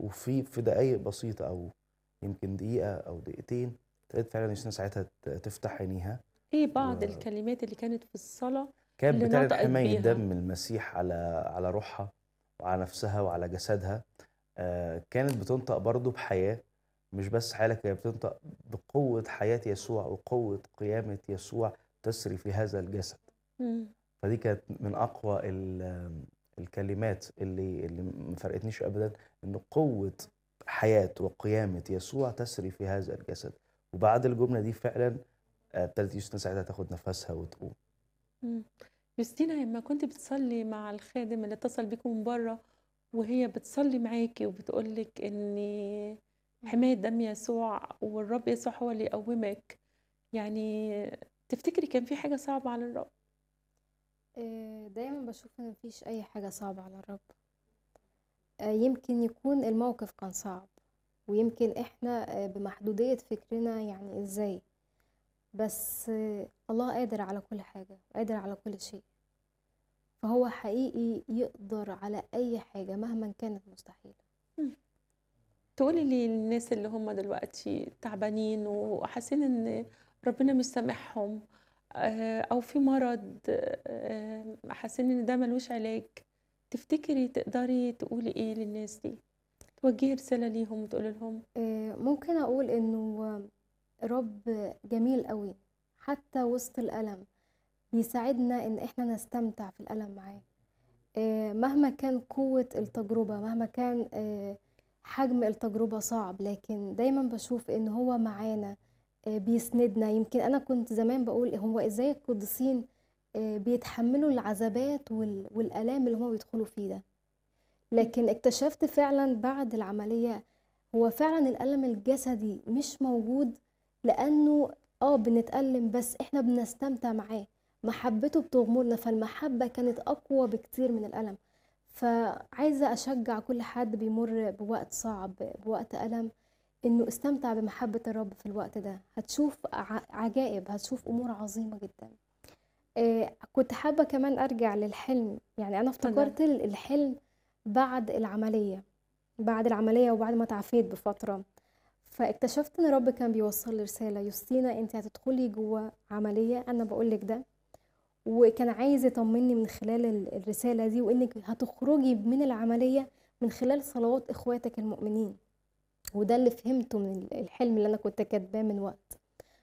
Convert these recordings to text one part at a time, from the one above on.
وفي في دقايق بسيطة أو يمكن دقيقة أو دقيقتين ابتدت فعلا يوستينا ساعتها ت- تفتح عينيها ايه بعض و- الكلمات اللي كانت في الصلاة كانت اللي بتعلن نطقت حماية بيها دم المسيح على على روحها وعلى نفسها وعلى جسدها آه، كانت بتنطق برضو بحياة مش بس حياة لكن كانت بتنطق بقوة حياة يسوع وقوة قيامة يسوع تسري في هذا الجسد مم. فدي كانت من أقوى ال- الكلمات اللي اللي ما فرقتنيش أبدا إن قوة حياة وقيامة يسوع تسري في هذا الجسد وبعد الجملة دي فعلا آه، ابتدت يوستنا ساعتها تاخد نفسها وتقوم مم. يوستينا لما كنت بتصلي مع الخادم اللي اتصل بيكم من بره وهي بتصلي معاكي وبتقولك ان حماية دم يسوع والرب يسوع هو اللي يقومك يعني تفتكري كان في حاجة صعبة على الرب آه، دايما بشوف ان مفيش اي حاجة صعبة على الرب آه، يمكن يكون الموقف كان صعب ويمكن احنا آه، بمحدودية فكرنا يعني ازاي بس آه، الله قادر على كل حاجة قادر على كل شيء فهو حقيقي يقدر على اي حاجة مهما كانت مستحيلة تقولي لي للناس اللي هم دلوقتي تعبانين وحاسين ان ربنا مش سامحهم آه، او في مرض آه، حاسين ان ده ملوش علاج تفتكري تقدري تقولي ايه للناس دي توجهي رسالة ليهم وتقولي لهم آه، ممكن اقول انه رب جميل قوي حتى وسط الألم بيساعدنا ان احنا نستمتع في الألم معاه آه، مهما كان قوة التجربة مهما كان آه، حجم التجربة صعب لكن دايما بشوف ان هو معانا آه، بيسندنا يمكن انا كنت زمان بقول هو ازاي القديسين آه، بيتحملوا العذابات وال- والآلام اللي هم بيدخلوا فيه ده لكن اكتشفت فعلا بعد العملية هو فعلا الألم الجسدي مش موجود لأنه اه بنتألم بس احنا بنستمتع معاه محبته بتغمرنا فالمحبة كانت أقوى بكتير من الألم فعايزة أشجع كل حد بيمر بوقت صعب بوقت ألم إنه استمتع بمحبة الرب في الوقت ده هتشوف ع- عجائب هتشوف أمور عظيمة جدا آه، كنت حابة كمان أرجع للحلم يعني أنا اتفضلي. افتكرت الحلم بعد العملية بعد العملية وبعد ما تعافيت بفترة فاكتشفت ان الرب كان بيوصل لي رسالة يوستينا انت هتدخلي جوه عملية انا بقولك ده وكان عايز يطمني من خلال ال- الرسالة دي وانك هتخرجي من العملية من خلال صلوات اخواتك المؤمنين وده اللي فهمته من ال- الحلم اللي انا كنت كاتباه من وقت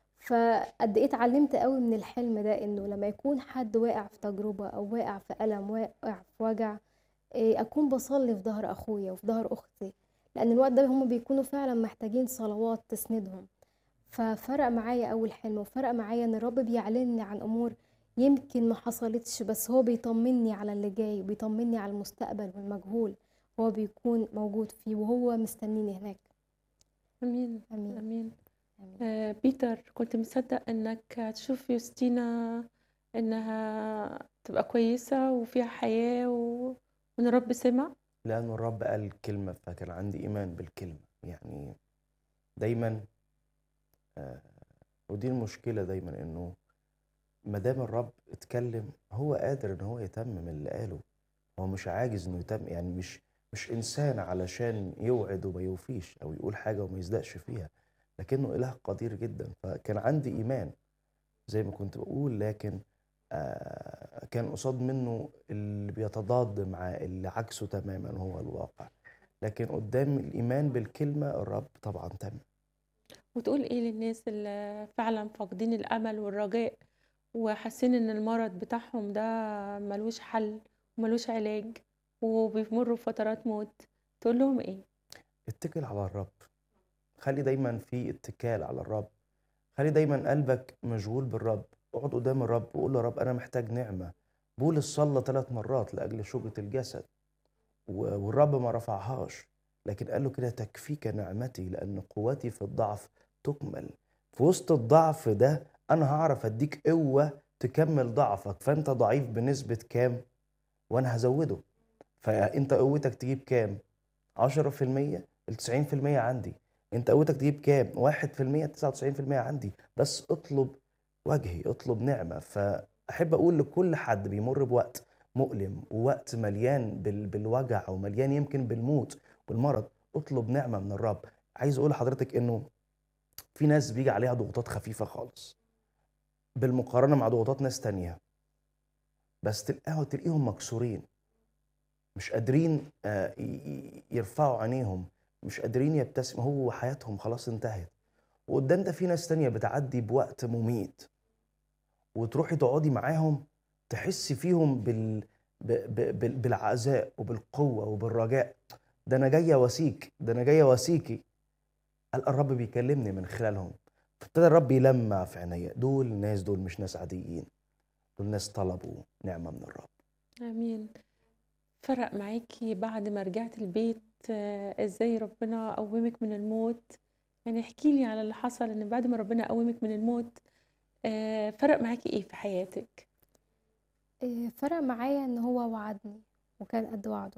فقد ايه اتعلمت قوي من الحلم ده انه لما يكون حد واقع في تجربة او واقع في ألم واقع في وجع إيه، اكون بصلي في ظهر اخويا وفي ظهر اختي لان الوقت ده هم بيكونوا فعلا محتاجين صلوات تسندهم ففرق معايا اول حلم وفرق معايا ان الرب بيعلنني عن امور يمكن ما حصلتش بس هو بيطمني على اللي جاي وبيطمني على المستقبل والمجهول هو بيكون موجود فيه وهو مستنيني هناك امين امين امين امين آه، بيتر كنت مصدق انك هتشوف يوستينا انها تبقى كويسة وفيها حياة و... وان الرب سمع لأن الرب قال كلمة فكان عندي إيمان بالكلمة يعني دايما آه، ودي المشكلة دايما إنه ما دام الرب اتكلم هو قادر إن هو يتمم اللي قاله هو مش عاجز إنه يتم يعني مش مش إنسان علشان يوعد وما يوفيش أو يقول حاجة وما يصدقش فيها لكنه إله قدير جدا فكان عندي إيمان زي ما كنت بقول لكن آه، كان قصاد منه اللي بيتضاد معاه اللي عكسه تماما هو الواقع لكن قدام الإيمان بالكلمة الرب طبعا تم وتقول ايه للناس اللي فعلا فاقدين الامل والرجاء وحاسين ان المرض بتاعهم ده ملوش حل وملوش علاج وبيمروا بفترات موت تقول لهم ايه اتكل على الرب خلي دايما في اتكال على الرب خلي دايما قلبك مشغول بالرب اقعد قدام الرب وقول له يا رب انا محتاج نعمة بولس صلى ثلاث مرات لأجل شوكة الجسد و- والرب ما رفعهاش لكن قال له كده تكفيك نعمتي لأن قوتي في الضعف تكمل في وسط الضعف ده أنا هعرف أديك قوة تكمل ضعفك فأنت ضعيف بنسبة كام وأنا هزوده فأنت قوتك تجيب كام 10% ال 90% عندي انت قوتك تجيب كام 1% 99% عندي بس اطلب وجهي اطلب نعمة فأحب أقول لكل حد بيمر بوقت مؤلم ووقت مليان بال... بالوجع ومليان يمكن بالموت والمرض اطلب نعمة من الرب عايز اقول لحضرتك انه في ناس بيجي عليها ضغوطات خفيفة خالص بالمقارنة مع ضغوطات ناس تانية بس تلقاه تلاقيهم مكسورين مش قادرين آه، ي- ي- يرفعوا عينيهم مش قادرين يبتسموا هو حياتهم خلاص انتهت وقدام ده في ناس تانية بتعدي بوقت مميت وتروحي تقعدي معاهم تحسي فيهم بال... ب... ب... بال- بالعزاء وبالقوة وبالرجاء ده أنا جاية واسيك ده أنا جاية واسيكي قال الرب بيكلمني من خلالهم فابتدى الرب يلمع في عينيا دول الناس دول مش ناس عاديين دول ناس طلبوا نعمة من الرب امين فرق معاكي بعد ما رجعت البيت آه، ازاي ربنا قومك من الموت يعني احكي لي على اللي حصل ان بعد ما ربنا قومك من الموت آه، فرق معاكي ايه في حياتك إيه، فرق معايا ان هو وعدني وكان قد وعده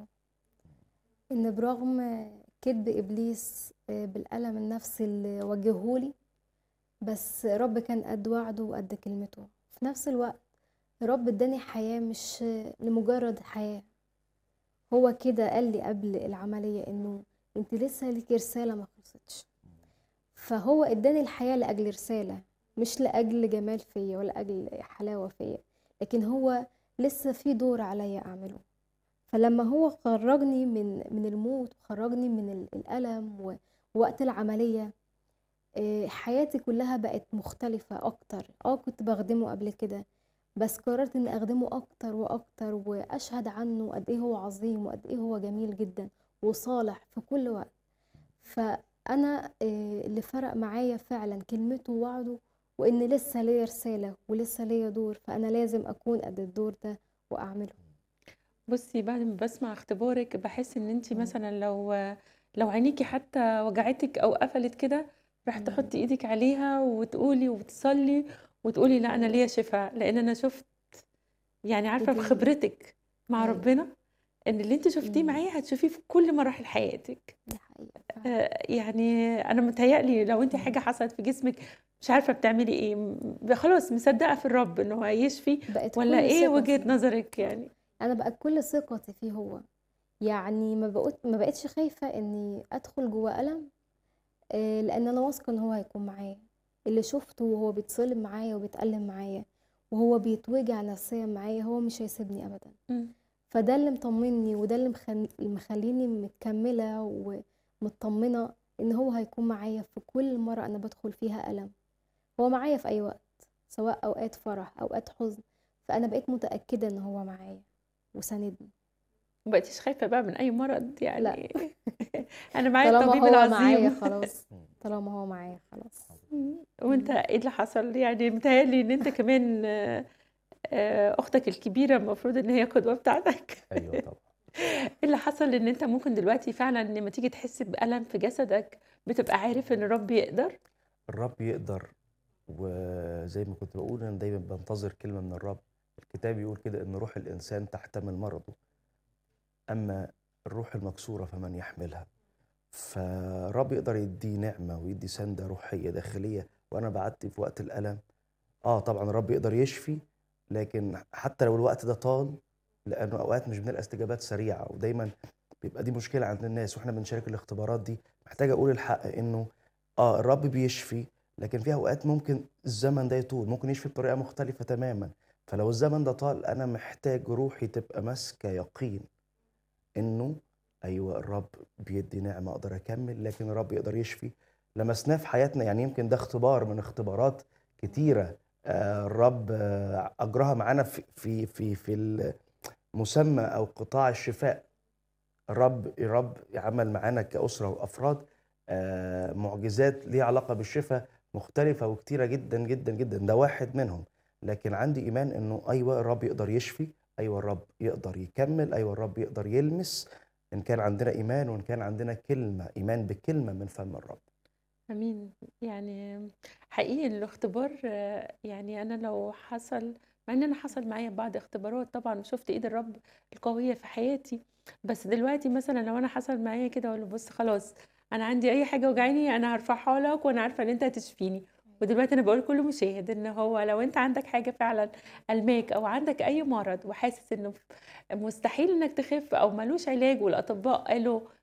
ان برغم كذب ابليس إيه، بالالم النفسي اللي وجههولي بس رب كان قد وعده وقد كلمته في نفس الوقت رب اداني حياة مش لمجرد حياة هو كده قال لي قبل العملية انه انت لسه ليكي رسالة ما خلصتش فهو اداني الحياة لأجل رسالة مش لأجل جمال فيا ولا أجل حلاوة فيا لكن هو لسه في دور عليا أعمله فلما هو خرجني من من الموت وخرجني من ال- الألم ووقت العملية آه، حياتي كلها بقت مختلفة أكتر اه كنت بخدمه قبل كده بس قررت إني أخدمه أكتر وأكتر وأشهد عنه قد إيه هو عظيم وقد إيه هو جميل جدا وصالح في كل وقت فأنا آه، اللي فرق معايا فعلا كلمته ووعده وإن لسه ليا رسالة ولسه ليا دور فأنا لازم أكون قد الدور ده وأعمله بصي بعد ما بسمع اختبارك بحس ان انت مم. مثلا لو لو عينيكي حتى وجعتك او قفلت كده راح مم. تحطي ايدك عليها وتقولي وتصلي وتقولي لا انا أيوة. ليا شفاء لان انا شفت يعني عارفه بجد. بخبرتك مع أيوة. ربنا ان اللي انت شفتيه مم. معايا هتشوفيه في كل مراحل حياتك دي حقيقة فعلا آه، يعني انا متهيألي لو انت حاجه حصلت في جسمك مش عارفه بتعملي ايه م- خلاص مصدقه في الرب انه هيشفي بقت ولا كل ايه وجهه ثقتي نظرك يعني انا بقت كل ثقتي فيه هو يعني ما بقيت ما بقتش خايفه اني ادخل جوه الم آه، لان انا واثقه ان هو هيكون معايا اللي شفته وهو بيتصلب معايا وبيتألم معايا وهو بيتوجع نفسيا معايا هو مش هيسيبني ابدا مم. فده اللي مطمني وده اللي مخل- اللي مخليني مكمله ومطمنه ان هو هيكون معايا في كل مره انا بدخل فيها الم هو معايا في اي وقت سواء اوقات فرح اوقات حزن فانا بقيت متاكده ان هو معايا وساندني ما بقيتيش خايفه بقى من اي مرض لا يعني انا معايا طالما الطبيب هو معايا العظيم خلاص طالما هو معايا خلاص وانت مم. ايه اللي حصل يعني متهيألي ان انت كمان آه، آه، اختك الكبيره المفروض ان هي قدوه بتاعتك ايوه طبعا ايه اللي حصل ان انت ممكن دلوقتي فعلا لما تيجي تحس بألم في جسدك بتبقى عارف ان الرب يقدر الرب يقدر وزي ما كنت بقول انا دايما بنتظر كلمه من الرب الكتاب يقول كده ان روح الانسان تحتمل مرضه اما الروح المكسوره فمن يحملها فالرب يقدر يدي نعمه ويدي سنده روحيه داخليه وانا بعدي في وقت الالم اه طبعا الرب يقدر يشفي لكن حتى لو الوقت ده طال لانه اوقات مش بنلقى استجابات سريعه ودايما بيبقى دي مشكله عند الناس واحنا بنشارك الاختبارات دي محتاج اقول الحق انه اه الرب بيشفي لكن في اوقات ممكن الزمن ده يطول ممكن يشفي بطريقه مختلفه تماما فلو الزمن ده طال انا محتاج روحي تبقى ماسكه يقين انه ايوه الرب بيدي نعمه اقدر اكمل لكن الرب يقدر يشفي لمسناه في حياتنا يعني يمكن ده اختبار من اختبارات كتيره آه الرب آه اجراها معانا في في في في المسمى او قطاع الشفاء الرب الرب عمل معانا كاسره وافراد آه معجزات ليها علاقه بالشفاء مختلفه وكتيره جدا جدا جدا ده واحد منهم لكن عندي ايمان انه ايوه الرب يقدر يشفي ايوه الرب يقدر يكمل ايوه الرب يقدر يلمس ان كان عندنا ايمان وان كان عندنا كلمه ايمان بكلمه من فم الرب امين يعني حقيقي الاختبار آه، يعني انا لو حصل مع ان انا حصل معايا بعض اختبارات طبعا وشفت ايد الرب القويه في حياتي بس دلوقتي مثلا لو انا حصل معايا كده اقول له بص خلاص انا عندي اي حاجه وجعاني انا هرفعها لك وانا عارفه ان انت هتشفيني ودلوقتي انا بقول كل مشاهد ان هو لو انت عندك حاجه فعلا الماك او عندك اي مرض وحاسس انه مستحيل انك تخف او ملوش علاج والاطباء قالوا